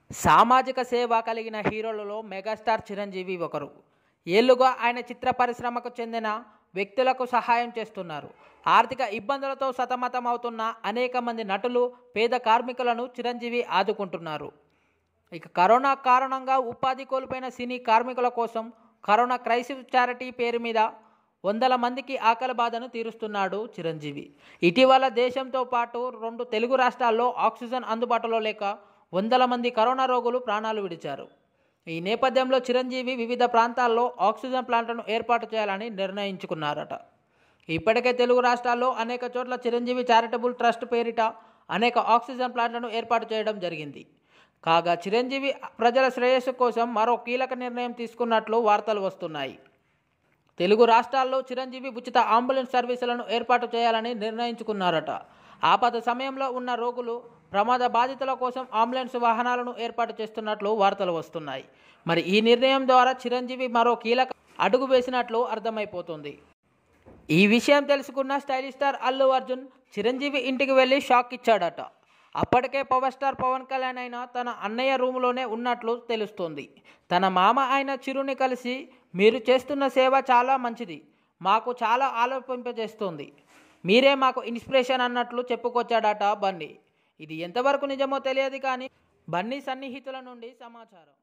సామాజిక సేవ కలిగిన హీరోలలో మెగాస్టార్ చిరంజీవి ఒకరు ఏళ్లుగా ఆయన చిత్ర పరిశ్రమకు చెందిన వ్యక్తులకు సహాయం చేస్తున్నారు ఆర్థిక ఇబ్బందులతో సతమతం అవుతున్న అనేక మంది నటులు పేద కార్మికులను చిరంజీవి ఆదుకుంటున్నారు ఇక కరోనా కారణంగా ఉపాధి కోల్పోయిన సినీ కార్మికుల కోసం కరోనా క్రైసిస్ చారిటీ పేరు మీద వందల మందికి ఆకలి బాధను తీరుస్తున్నాడు చిరంజీవి ఇటీవల దేశంతో పాటు రెండు తెలుగు రాష్ట్రాల్లో ఆక్సిజన్ అందుబాటులో లేక వందల మంది కరోనా రోగులు ప్రాణాలు విడిచారు ఈ నేపథ్యంలో చిరంజీవి వివిధ ప్రాంతాల్లో ఆక్సిజన్ ప్లాంట్లను ఏర్పాటు చేయాలని నిర్ణయించుకున్నారట ఇప్పటికే తెలుగు రాష్ట్రాల్లో అనేక చోట్ల చిరంజీవి చారిటబుల్ ట్రస్ట్ పేరిట అనేక ఆక్సిజన్ ప్లాంట్లను ఏర్పాటు చేయడం జరిగింది కాగా చిరంజీవి ప్రజల శ్రేయస్సు కోసం మరో కీలక నిర్ణయం తీసుకున్నట్లు వార్తలు వస్తున్నాయి తెలుగు రాష్ట్రాల్లో చిరంజీవి ఉచిత అంబులెన్స్ సర్వీసులను ఏర్పాటు చేయాలని నిర్ణయించుకున్నారట ఆపద సమయంలో ఉన్న రోగులు ప్రమాద బాధితుల కోసం అంబులెన్స్ వాహనాలను ఏర్పాటు చేస్తున్నట్లు వార్తలు వస్తున్నాయి మరి ఈ నిర్ణయం ద్వారా చిరంజీవి మరో కీలక అడుగు వేసినట్లు అర్థమైపోతుంది ఈ విషయం తెలుసుకున్న స్టైలిష్ స్టార్ అల్లు అర్జున్ చిరంజీవి ఇంటికి వెళ్ళి షాక్ ఇచ్చాడట అప్పటికే పవర్ స్టార్ పవన్ కళ్యాణ్ అయిన తన అన్నయ్య రూములోనే ఉన్నట్లు తెలుస్తోంది తన మామ అయిన చిరుని కలిసి మీరు చేస్తున్న సేవ చాలా మంచిది మాకు చాలా ఆలోచింపజేస్తుంది మీరే మాకు ఇన్స్పిరేషన్ అన్నట్లు చెప్పుకొచ్చాడట బన్నీ ఇది ఎంతవరకు నిజమో తెలియదు కానీ బన్నీ సన్నిహితుల నుండి సమాచారం